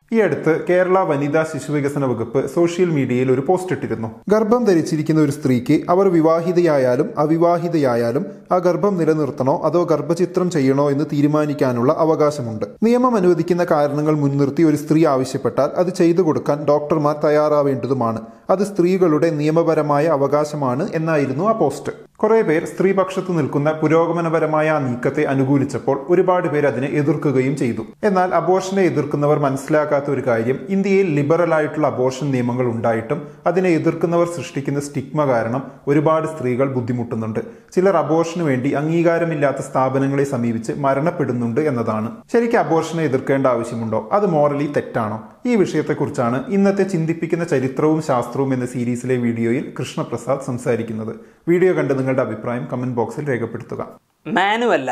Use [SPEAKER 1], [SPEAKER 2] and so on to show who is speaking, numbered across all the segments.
[SPEAKER 1] ഈ അടുത്ത് കേരള വനിതാ ശിശുവികസന വകുപ്പ് സോഷ്യൽ മീഡിയയിൽ ഒരു പോസ്റ്റ് ഇട്ടിരുന്നു ഗർഭം ധരിച്ചിരിക്കുന്ന ഒരു സ്ത്രീക്ക് അവർ വിവാഹിതയായാലും അവിവാഹിതയായാലും ആ ഗർഭം നിലനിർത്തണോ അതോ ഗർഭചിത്രം ചെയ്യണോ എന്ന് തീരുമാനിക്കാനുള്ള അവകാശമുണ്ട് നിയമം അനുവദിക്കുന്ന കാരണങ്ങൾ മുൻനിർത്തി ഒരു സ്ത്രീ ആവശ്യപ്പെട്ടാൽ അത് ചെയ്തു കൊടുക്കാൻ ഡോക്ടർമാർ തയ്യാറാവേണ്ടതുമാണ് അത് സ്ത്രീകളുടെ നിയമപരമായ അവകാശമാണ് എന്നായിരുന്നു ആ പോസ്റ്റ് കുറെ പേർ സ്ത്രീപക്ഷത്ത് നിൽക്കുന്ന പുരോഗമനപരമായ ആ നീക്കത്തെ അനുകൂലിച്ചപ്പോൾ ഒരുപാട് പേർ അതിനെ എതിർക്കുകയും ചെയ്തു എന്നാൽ അബോർഷനെ എതിർക്കുന്നവർ മനസ്സിലാക്കാത്ത ഒരു കാര്യം ഇന്ത്യയിൽ ലിബറൽ ആയിട്ടുള്ള അബോർഷൻ നിയമങ്ങൾ ഉണ്ടായിട്ടും അതിനെ എതിർക്കുന്നവർ സൃഷ്ടിക്കുന്ന സ്റ്റിഗ്മ കാരണം ഒരുപാട് സ്ത്രീകൾ ബുദ്ധിമുട്ടുന്നുണ്ട് ചിലർ അബോർഷന് വേണ്ടി അംഗീകാരമില്ലാത്ത സ്ഥാപനങ്ങളെ സമീപിച്ച് മരണപ്പെടുന്നുണ്ട് എന്നതാണ് ശരിക്കും അബോർഷനെ എതിർക്കേണ്ട ആവശ്യമുണ്ടോ അത് മോറലി തെറ്റാണോ ഈ വിഷയത്തെക്കുറിച്ചാണ് ഇന്നത്തെ ചിന്തിപ്പിക്കുന്ന ചരിത്രവും ശാസ്ത്രവും എന്ന സീരീസിലെ വീഡിയോയിൽ കൃഷ്ണപ്രസാദ് സംസാരിക്കുന്നത് വീഡിയോ കണ്ട് നിങ്ങളുടെ അഭിപ്രായം കമന്റ് ബോക്സിൽ രേഖപ്പെടുത്തുക
[SPEAKER 2] മാനുവല്ല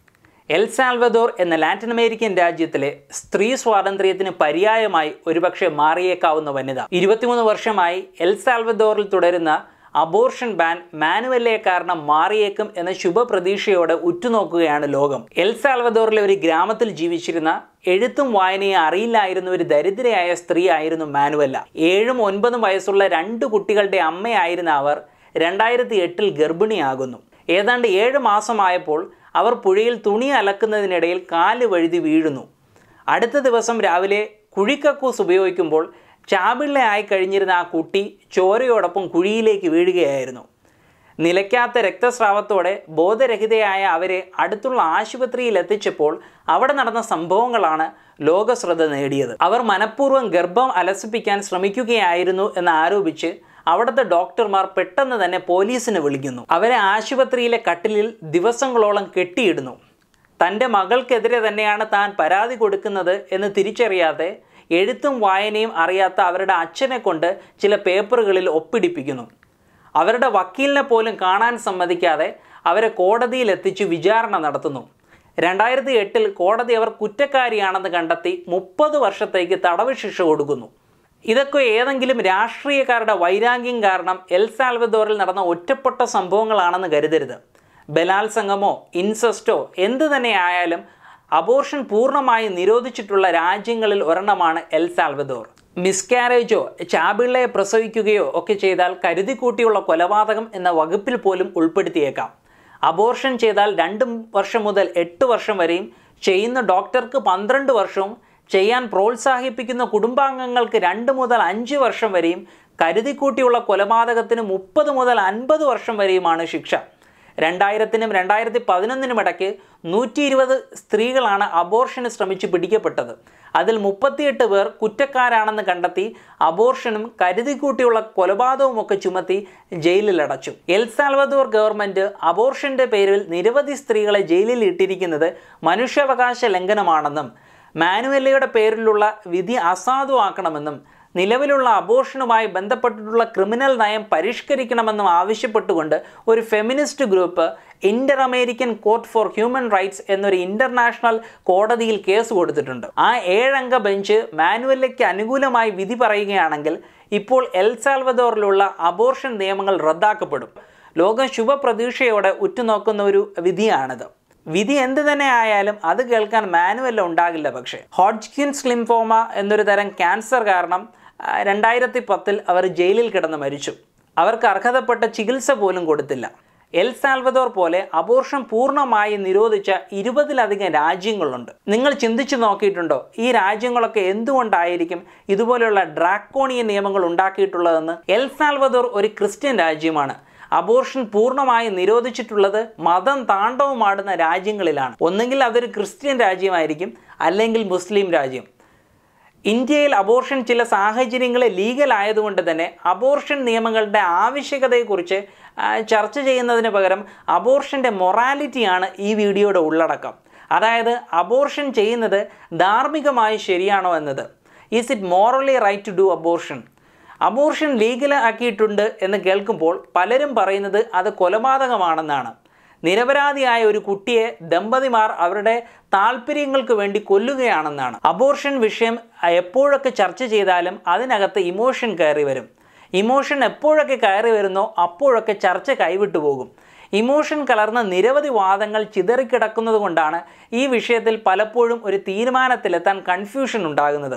[SPEAKER 2] എൽ സാൽവദോർ എന്ന ലാറ്റിൻ അമേരിക്കൻ രാജ്യത്തിലെ സ്ത്രീ സ്വാതന്ത്ര്യത്തിന് പര്യായമായി ഒരുപക്ഷെ മാറിയേക്കാവുന്ന വനിത ഇരുപത്തിമൂന്ന് വർഷമായി എൽ സാൽവദോറിൽ തുടരുന്ന അബോർഷൻ ബാൻ മാനുവല്ലേ കാരണം മാറിയേക്കും എന്ന ശുഭപ്രതീക്ഷയോടെ ഉറ്റുനോക്കുകയാണ് ലോകം എൽ സാൽവദോറിലെ ഒരു ഗ്രാമത്തിൽ ജീവിച്ചിരുന്ന എഴുത്തും വായനയും അറിയില്ലായിരുന്ന ഒരു ദരിദ്രയായ സ്ത്രീ ആയിരുന്നു മാനുവല്ല ഏഴും ഒൻപതും വയസ്സുള്ള രണ്ട് കുട്ടികളുടെ അമ്മയായിരുന്ന അവർ രണ്ടായിരത്തി എട്ടിൽ ഗർഭിണിയാകുന്നു ഏതാണ്ട് ഏഴ് മാസമായപ്പോൾ അവർ പുഴയിൽ തുണി അലക്കുന്നതിനിടയിൽ കാല് വഴുതി വീഴുന്നു അടുത്ത ദിവസം രാവിലെ കുഴിക്കക്കൂസ് ഉപയോഗിക്കുമ്പോൾ ചാപിള്ളയായി കഴിഞ്ഞിരുന്ന ആ കുട്ടി ചോരയോടൊപ്പം കുഴിയിലേക്ക് വീഴുകയായിരുന്നു നിലയ്ക്കാത്ത രക്തസ്രാവത്തോടെ ബോധരഹിതയായ അവരെ അടുത്തുള്ള ആശുപത്രിയിൽ എത്തിച്ചപ്പോൾ അവിടെ നടന്ന സംഭവങ്ങളാണ് ലോകശ്രദ്ധ നേടിയത് അവർ മനഃപൂർവ്വം ഗർഭം അലസിപ്പിക്കാൻ ശ്രമിക്കുകയായിരുന്നു എന്ന് ആരോപിച്ച് അവിടുത്തെ ഡോക്ടർമാർ പെട്ടെന്ന് തന്നെ പോലീസിനെ വിളിക്കുന്നു അവരെ ആശുപത്രിയിലെ കട്ടിലിൽ ദിവസങ്ങളോളം കെട്ടിയിടുന്നു തൻ്റെ മകൾക്കെതിരെ തന്നെയാണ് താൻ പരാതി കൊടുക്കുന്നത് എന്ന് തിരിച്ചറിയാതെ എഴുത്തും വായനയും അറിയാത്ത അവരുടെ അച്ഛനെ കൊണ്ട് ചില പേപ്പറുകളിൽ ഒപ്പിടിപ്പിക്കുന്നു അവരുടെ വക്കീലിനെ പോലും കാണാൻ സമ്മതിക്കാതെ അവരെ കോടതിയിൽ എത്തിച്ച് വിചാരണ നടത്തുന്നു രണ്ടായിരത്തി എട്ടിൽ കോടതി അവർ കുറ്റക്കാരിയാണെന്ന് കണ്ടെത്തി മുപ്പത് വർഷത്തേക്ക് തടവ് ശിക്ഷ കൊടുക്കുന്നു ഇതൊക്കെ ഏതെങ്കിലും രാഷ്ട്രീയക്കാരുടെ വൈരാഗ്യം കാരണം എൽ സാൽവദോറിൽ നടന്ന ഒറ്റപ്പെട്ട സംഭവങ്ങളാണെന്ന് കരുതരുത് ബലാത്സംഗമോ ഇൻസെസ്റ്റോ എന്തു തന്നെ ആയാലും അബോർഷൻ പൂർണ്ണമായി നിരോധിച്ചിട്ടുള്ള രാജ്യങ്ങളിൽ ഒരെണ്ണമാണ് എൽ സാൽവദോർ മിസ്കാരേജോ ചാപിള്ളയെ പ്രസവിക്കുകയോ ഒക്കെ ചെയ്താൽ കരുതിക്കൂട്ടിയുള്ള കൊലപാതകം എന്ന വകുപ്പിൽ പോലും ഉൾപ്പെടുത്തിയേക്കാം അബോർഷൻ ചെയ്താൽ രണ്ട് വർഷം മുതൽ എട്ട് വർഷം വരെയും ചെയ്യുന്ന ഡോക്ടർക്ക് പന്ത്രണ്ട് വർഷവും ചെയ്യാൻ പ്രോത്സാഹിപ്പിക്കുന്ന കുടുംബാംഗങ്ങൾക്ക് രണ്ട് മുതൽ അഞ്ച് വർഷം വരെയും കരുതിക്കൂട്ടിയുള്ള കൊലപാതകത്തിന് മുപ്പത് മുതൽ അൻപത് വർഷം വരെയുമാണ് ശിക്ഷ രണ്ടായിരത്തിനും രണ്ടായിരത്തി പതിനൊന്നിനും ഇടയ്ക്ക് നൂറ്റി ഇരുപത് സ്ത്രീകളാണ് അബോർഷന് ശ്രമിച്ച് പിടിക്കപ്പെട്ടത് അതിൽ മുപ്പത്തിയെട്ട് പേർ കുറ്റക്കാരാണെന്ന് കണ്ടെത്തി അബോർഷനും കരുതിക്കൂട്ടിയുള്ള കൊലപാതകവും ഒക്കെ ചുമത്തി ജയിലിലടച്ചു എൽ സാൽവദോർ ഗവൺമെൻറ് അബോർഷൻ്റെ പേരിൽ നിരവധി സ്ത്രീകളെ ജയിലിൽ ഇട്ടിരിക്കുന്നത് മനുഷ്യാവകാശ ലംഘനമാണെന്നും മാനുവല്ലയുടെ പേരിലുള്ള വിധി അസാധുവാക്കണമെന്നും നിലവിലുള്ള അബോർഷനുമായി ബന്ധപ്പെട്ടിട്ടുള്ള ക്രിമിനൽ നയം പരിഷ്കരിക്കണമെന്നും ആവശ്യപ്പെട്ടുകൊണ്ട് ഒരു feminist group Inter American Court for Human Rights എന്നൊരു ഇന്റർനാഷണൽ കോടതിയിൽ കേസ് കൊടുത്തിട്ടുണ്ട് ആ ഏഴംഗ ബെഞ്ച് മാനുവല്ലയ്ക്ക് അനുകൂലമായി വിധി പറയുകയാണെങ്കിൽ ഇപ്പോൾ എൽ സാൽവദോറിലുള്ള അബോർഷൻ നിയമങ്ങൾ റദ്ദാക്കപ്പെടും ലോകം ശുഭപ്രതീക്ഷയോടെ ഉറ്റുനോക്കുന്ന ഒരു വിധിയാണിത് വിധി എന്ത് തന്നെ ആയാലും അത് കേൾക്കാൻ മാനുവല്ല ഉണ്ടാകില്ല പക്ഷേ ഹോഡ്ജിൻസ് ലിംഫോമ എന്നൊരു തരം ക്യാൻസർ കാരണം രണ്ടായിരത്തി പത്തിൽ അവർ ജയിലിൽ കിടന്ന് മരിച്ചു അവർക്ക് അർഹതപ്പെട്ട ചികിത്സ പോലും കൊടുത്തില്ല എൽ സാൽവദോർ പോലെ അബോർഷൻ പൂർണ്ണമായി നിരോധിച്ച ഇരുപതിലധികം രാജ്യങ്ങളുണ്ട് നിങ്ങൾ ചിന്തിച്ചു നോക്കിയിട്ടുണ്ടോ ഈ രാജ്യങ്ങളൊക്കെ എന്തുകൊണ്ടായിരിക്കും ഇതുപോലെയുള്ള ഡ്രാക്കോണിയൻ നിയമങ്ങൾ ഉണ്ടാക്കിയിട്ടുള്ളതെന്ന് എൽ സാൽവദോർ ഒരു ക്രിസ്ത്യൻ രാജ്യമാണ് അബോർഷൻ പൂർണ്ണമായി നിരോധിച്ചിട്ടുള്ളത് മതം താണ്ഡവമാടുന്ന രാജ്യങ്ങളിലാണ് ഒന്നെങ്കിൽ അതൊരു ക്രിസ്ത്യൻ രാജ്യമായിരിക്കും അല്ലെങ്കിൽ മുസ്ലിം രാജ്യം ഇന്ത്യയിൽ അബോർഷൻ ചില സാഹചര്യങ്ങളിൽ ലീഗൽ ആയതുകൊണ്ട് തന്നെ അബോർഷൻ നിയമങ്ങളുടെ ആവശ്യകതയെക്കുറിച്ച് ചർച്ച ചെയ്യുന്നതിന് പകരം അബോർഷൻ്റെ മൊറാലിറ്റിയാണ് ഈ വീഡിയോയുടെ ഉള്ളടക്കം അതായത് അബോർഷൻ ചെയ്യുന്നത് ധാർമ്മികമായി ശരിയാണോ എന്നത് is it morally right to do abortion abortion legal ആക്കിയിട്ടുണ്ട് എന്ന് കേൾക്കുമ്പോൾ പലരും പറയുന്നത് അത് കൊലപാതകമാണെന്നാണ് നിരപരാധിയായ ഒരു കുട്ടിയെ ദമ്പതിമാർ അവരുടെ താല്പര്യങ്ങൾക്ക് വേണ്ടി കൊല്ലുകയാണെന്നാണ് അബോർഷൻ വിഷയം എപ്പോഴൊക്കെ ചർച്ച ചെയ്താലും അതിനകത്ത് ഇമോഷൻ കയറി വരും ഇമോഷൻ എപ്പോഴൊക്കെ കയറി വരുന്നോ അപ്പോഴൊക്കെ ചർച്ച കൈവിട്ടു പോകും ഇമോഷൻ കലർന്ന നിരവധി വാദങ്ങൾ ചിതറിക്കിടക്കുന്നത് കൊണ്ടാണ് ഈ വിഷയത്തിൽ പലപ്പോഴും ഒരു തീരുമാനത്തിലെത്താൻ കൺഫ്യൂഷൻ ഉണ്ടാകുന്നത്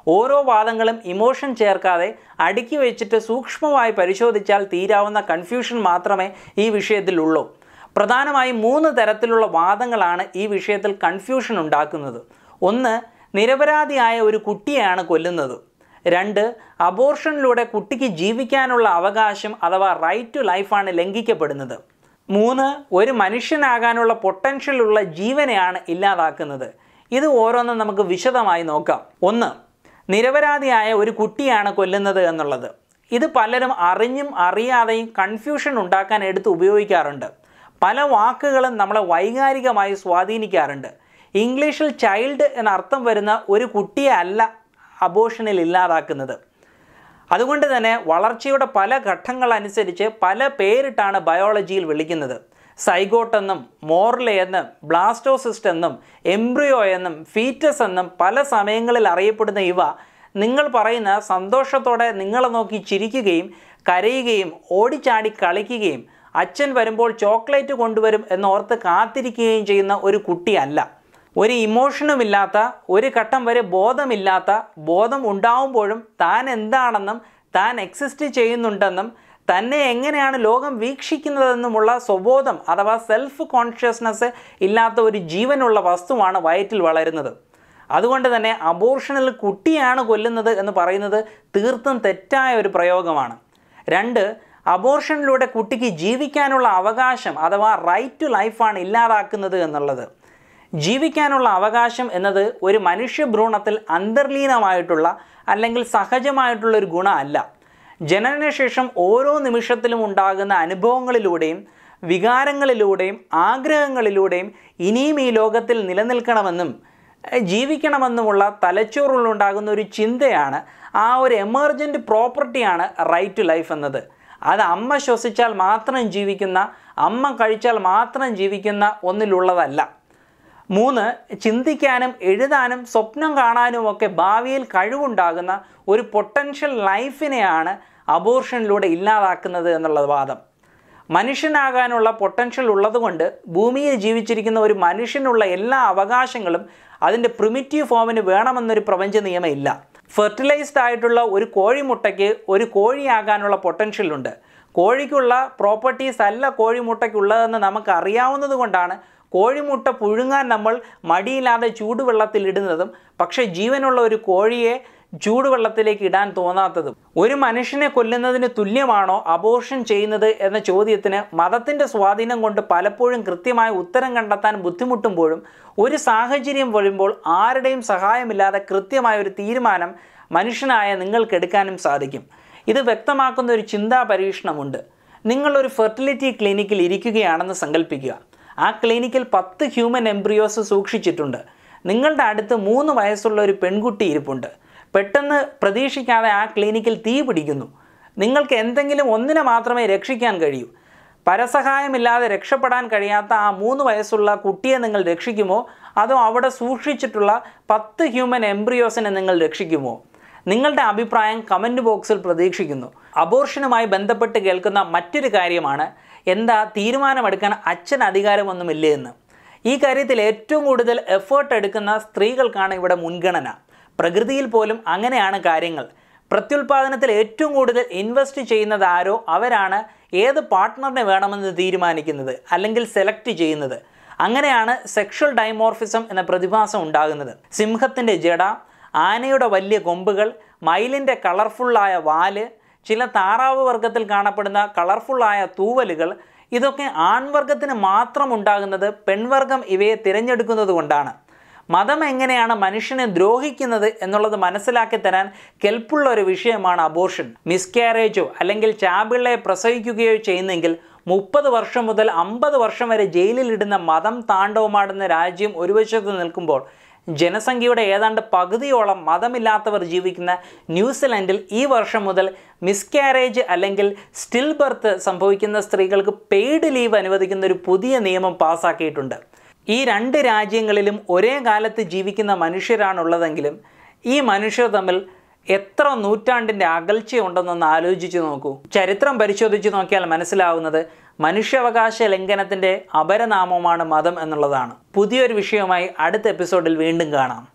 [SPEAKER 2] ഓരോ വാദങ്ങളും ഇമോഷൻ ചേർക്കാതെ അടുക്കി വെച്ചിട്ട് സൂക്ഷ്മമായി പരിശോധിച്ചാൽ തീരാവുന്ന കൺഫ്യൂഷൻ മാത്രമേ ഈ വിഷയത്തിലുള്ളൂ പ്രധാനമായും മൂന്ന് തരത്തിലുള്ള വാദങ്ങളാണ് ഈ വിഷയത്തിൽ കൺഫ്യൂഷൻ ഉണ്ടാക്കുന്നത് ഒന്ന് നിരപരാധിയായ ഒരു കുട്ടിയെയാണ് കൊല്ലുന്നത് രണ്ട് അബോർഷനിലൂടെ കുട്ടിക്ക് ജീവിക്കാനുള്ള അവകാശം അഥവാ റൈറ്റ് ടു ലൈഫാണ് ലംഘിക്കപ്പെടുന്നത് മൂന്ന് ഒരു മനുഷ്യനാകാനുള്ള പൊട്ടൻഷ്യൽ ഉള്ള ജീവനെയാണ് ഇല്ലാതാക്കുന്നത് ഇത് ഓരോന്നും നമുക്ക് വിശദമായി നോക്കാം ഒന്ന് നിരപരാധിയായ ഒരു കുട്ടിയാണ് കൊല്ലുന്നത് എന്നുള്ളത് ഇത് പലരും അറിഞ്ഞും അറിയാതെയും കൺഫ്യൂഷൻ ഉണ്ടാക്കാൻ എടുത്ത് ഉപയോഗിക്കാറുണ്ട് പല വാക്കുകളും നമ്മളെ വൈകാരികമായി സ്വാധീനിക്കാറുണ്ട് ഇംഗ്ലീഷിൽ ചൈൽഡ് എന്നർത്ഥം വരുന്ന ഒരു കുട്ടിയെ അല്ല അബോഷനിൽ ഇല്ലാതാക്കുന്നത് അതുകൊണ്ട് തന്നെ വളർച്ചയുടെ പല ഘട്ടങ്ങളനുസരിച്ച് പല പേരിട്ടാണ് ബയോളജിയിൽ വിളിക്കുന്നത് സൈഗോട്ട് എന്നും മോർലെ എന്നും ബ്ലാസ്റ്റോസിസ്റ്റ് എന്നും എംബ്രിയോ എന്നും ഫീറ്റസ് എന്നും പല സമയങ്ങളിൽ അറിയപ്പെടുന്ന ഇവ നിങ്ങൾ പറയുന്ന സന്തോഷത്തോടെ നിങ്ങളെ നോക്കി ചിരിക്കുകയും കരയുകയും ഓടിച്ചാടി കളിക്കുകയും അച്ഛൻ വരുമ്പോൾ ചോക്ലേറ്റ് കൊണ്ടുവരും എന്നോർത്ത് കാത്തിരിക്കുകയും ചെയ്യുന്ന ഒരു കുട്ടിയല്ല ഒരു ഇമോഷനും ഇല്ലാത്ത ഒരു ഘട്ടം വരെ ബോധമില്ലാത്ത ബോധം ഉണ്ടാവുമ്പോഴും താൻ എന്താണെന്നും താൻ എക്സിസ്റ്റ് ചെയ്യുന്നുണ്ടെന്നും തന്നെ എങ്ങനെയാണ് ലോകം വീക്ഷിക്കുന്നതെന്നുമുള്ള സ്വബോധം അഥവാ സെൽഫ് കോൺഷ്യസ്നസ് ഇല്ലാത്ത ഒരു ജീവനുള്ള വസ്തുവാണ് വയറ്റിൽ വളരുന്നത് അതുകൊണ്ട് തന്നെ അബോർഷനിൽ കുട്ടിയാണ് കൊല്ലുന്നത് എന്ന് പറയുന്നത് തീർത്തും തെറ്റായ ഒരു പ്രയോഗമാണ് രണ്ട് അബോർഷനിലൂടെ കുട്ടിക്ക് ജീവിക്കാനുള്ള അവകാശം അഥവാ റൈറ്റ് ടു ലൈഫാണ് ഇല്ലാതാക്കുന്നത് എന്നുള്ളത് ജീവിക്കാനുള്ള അവകാശം എന്നത് ഒരു മനുഷ്യഭ്രൂണത്തിൽ അന്തർലീനമായിട്ടുള്ള അല്ലെങ്കിൽ സഹജമായിട്ടുള്ള ഒരു ഗുണമല്ല ജനനശേഷം ഓരോ നിമിഷത്തിലും ഉണ്ടാകുന്ന അനുഭവങ്ങളിലൂടെയും വികാരങ്ങളിലൂടെയും ആഗ്രഹങ്ങളിലൂടെയും ഇനിയും ഈ ലോകത്തിൽ നിലനിൽക്കണമെന്നും ജീവിക്കണമെന്നുമുള്ള തലച്ചോറിലുണ്ടാകുന്ന ഒരു ചിന്തയാണ് ആ ഒരു എമർജൻറ്റ് പ്രോപ്പർട്ടിയാണ് റൈറ്റ് ടു ലൈഫ് എന്നത് അത് അമ്മ ശ്വസിച്ചാൽ മാത്രം ജീവിക്കുന്ന അമ്മ കഴിച്ചാൽ മാത്രം ജീവിക്കുന്ന ഒന്നിലുള്ളതല്ല മൂന്ന് ചിന്തിക്കാനും എഴുതാനും സ്വപ്നം കാണാനുമൊക്കെ ഭാവിയിൽ കഴിവുണ്ടാകുന്ന ഒരു പൊട്ടൻഷ്യൽ ലൈഫിനെയാണ് അബോർഷനിലൂടെ ഇല്ലാതാക്കുന്നത് എന്നുള്ള വാദം മനുഷ്യനാകാനുള്ള പൊട്ടൻഷ്യൽ ഉള്ളതുകൊണ്ട് ഭൂമിയിൽ ജീവിച്ചിരിക്കുന്ന ഒരു മനുഷ്യനുള്ള എല്ലാ അവകാശങ്ങളും അതിൻ്റെ പ്രിമിറ്റീവ് ഫോമിന് വേണമെന്നൊരു പ്രപഞ്ച നിയമമില്ല ഫെർട്ടിലൈസ്ഡ് ആയിട്ടുള്ള ഒരു കോഴിമുട്ടയ്ക്ക് ഒരു കോഴിയാകാനുള്ള പൊട്ടൻഷ്യൽ ഉണ്ട് കോഴിക്കുള്ള പ്രോപ്പർട്ടീസ് അല്ല കോഴിമുട്ടയ്ക്കുള്ളതെന്ന് നമുക്ക് അറിയാവുന്നത് കൊണ്ടാണ് കോഴിമുട്ട പുഴുങ്ങാൻ നമ്മൾ മടിയില്ലാതെ ചൂടുവെള്ളത്തിൽ ഇടുന്നതും പക്ഷേ ജീവനുള്ള ഒരു കോഴിയെ ചൂടുവെള്ളത്തിലേക്ക് ഇടാൻ തോന്നാത്തതും ഒരു മനുഷ്യനെ കൊല്ലുന്നതിന് തുല്യമാണോ അബോർഷൻ ചെയ്യുന്നത് എന്ന ചോദ്യത്തിന് മതത്തിൻ്റെ സ്വാധീനം കൊണ്ട് പലപ്പോഴും കൃത്യമായ ഉത്തരം കണ്ടെത്താൻ ബുദ്ധിമുട്ടുമ്പോഴും ഒരു സാഹചര്യം വരുമ്പോൾ ആരുടെയും സഹായമില്ലാതെ കൃത്യമായ ഒരു തീരുമാനം മനുഷ്യനായ നിങ്ങൾക്ക് എടുക്കാനും സാധിക്കും ഇത് വ്യക്തമാക്കുന്ന ഒരു ചിന്താ പരീക്ഷണമുണ്ട് നിങ്ങളൊരു ഫെർട്ടിലിറ്റി ക്ലിനിക്കിൽ ഇരിക്കുകയാണെന്ന് സങ്കല്പിക്കുക ആ ക്ലിനിക്കിൽ പത്ത് ഹ്യൂമൻ എംബ്രിയോസ് സൂക്ഷിച്ചിട്ടുണ്ട് നിങ്ങളുടെ അടുത്ത് മൂന്ന് വയസ്സുള്ള ഒരു പെൺകുട്ടി ഇരിപ്പുണ്ട് പെട്ടെന്ന് പ്രതീക്ഷിക്കാതെ ആ ക്ലിനിക്കിൽ തീ പിടിക്കുന്നു നിങ്ങൾക്ക് എന്തെങ്കിലും ഒന്നിനെ മാത്രമേ രക്ഷിക്കാൻ കഴിയൂ പരസഹായമില്ലാതെ രക്ഷപ്പെടാൻ കഴിയാത്ത ആ മൂന്ന് വയസ്സുള്ള കുട്ടിയെ നിങ്ങൾ രക്ഷിക്കുമോ അതോ അവിടെ സൂക്ഷിച്ചിട്ടുള്ള പത്ത് ഹ്യൂമൻ എംബ്രിയോസിനെ നിങ്ങൾ രക്ഷിക്കുമോ നിങ്ങളുടെ അഭിപ്രായം കമൻറ്റ് ബോക്സിൽ പ്രതീക്ഷിക്കുന്നു അബോർഷനുമായി ബന്ധപ്പെട്ട് കേൾക്കുന്ന മറ്റൊരു കാര്യമാണ് എന്താ തീരുമാനമെടുക്കാൻ അച്ഛൻ അധികാരമൊന്നുമില്ലേ എന്ന് ഈ കാര്യത്തിൽ ഏറ്റവും കൂടുതൽ എഫേർട്ട് എടുക്കുന്ന സ്ത്രീകൾക്കാണ് ഇവിടെ മുൻഗണന പ്രകൃതിയിൽ പോലും അങ്ങനെയാണ് കാര്യങ്ങൾ പ്രത്യുൽപാദനത്തിൽ ഏറ്റവും കൂടുതൽ ഇൻവെസ്റ്റ് ചെയ്യുന്നത് ആരോ അവരാണ് ഏത് പാർട്ട്ണറിനെ വേണമെന്ന് തീരുമാനിക്കുന്നത് അല്ലെങ്കിൽ സെലക്ട് ചെയ്യുന്നത് അങ്ങനെയാണ് സെക്ഷൽ ഡൈമോർഫിസം എന്ന പ്രതിഭാസം ഉണ്ടാകുന്നത് സിംഹത്തിൻ്റെ ജട ആനയുടെ വലിയ കൊമ്പുകൾ മയിലിൻ്റെ കളർഫുള്ളായ വാല് ചില താറാവ് വർഗത്തിൽ കാണപ്പെടുന്ന കളർഫുള്ളായ തൂവലുകൾ ഇതൊക്കെ ആൺവർഗത്തിന് മാത്രം ഉണ്ടാകുന്നത് പെൺവർഗം ഇവയെ തിരഞ്ഞെടുക്കുന്നത് കൊണ്ടാണ് മതം എങ്ങനെയാണ് മനുഷ്യനെ ദ്രോഹിക്കുന്നത് എന്നുള്ളത് മനസ്സിലാക്കി തരാൻ കെൽപ്പുള്ള ഒരു വിഷയമാണ് അബോർഷൻ മിസ്കാരേജോ അല്ലെങ്കിൽ ചാപിള്ളയെ പ്രസവിക്കുകയോ ചെയ്യുന്നെങ്കിൽ മുപ്പത് വർഷം മുതൽ അമ്പത് വർഷം വരെ ജയിലിലിടുന്ന മതം താണ്ഡവമാടുന്ന രാജ്യം ഒരു വശത്ത് നിൽക്കുമ്പോൾ ജനസംഖ്യയുടെ ഏതാണ്ട് പകുതിയോളം മതമില്ലാത്തവർ ജീവിക്കുന്ന ന്യൂസിലൻഡിൽ ഈ വർഷം മുതൽ മിസ്കാരേജ് അല്ലെങ്കിൽ സ്റ്റിൽ ബർത്ത് സംഭവിക്കുന്ന സ്ത്രീകൾക്ക് പെയ്ഡ് ലീവ് അനുവദിക്കുന്ന ഒരു പുതിയ നിയമം പാസ്സാക്കിയിട്ടുണ്ട് ഈ രണ്ട് രാജ്യങ്ങളിലും ഒരേ കാലത്ത് ജീവിക്കുന്ന മനുഷ്യരാണുള്ളതെങ്കിലും ഈ മനുഷ്യർ തമ്മിൽ എത്ര നൂറ്റാണ്ടിൻ്റെ അകൽച്ചയുണ്ടെന്നൊന്ന് ആലോചിച്ച് നോക്കൂ ചരിത്രം പരിശോധിച്ച് നോക്കിയാൽ മനസ്സിലാവുന്നത് മനുഷ്യാവകാശ ലംഘനത്തിൻ്റെ അപരനാമമാണ് മതം എന്നുള്ളതാണ് പുതിയൊരു വിഷയവുമായി അടുത്ത എപ്പിസോഡിൽ വീണ്ടും കാണാം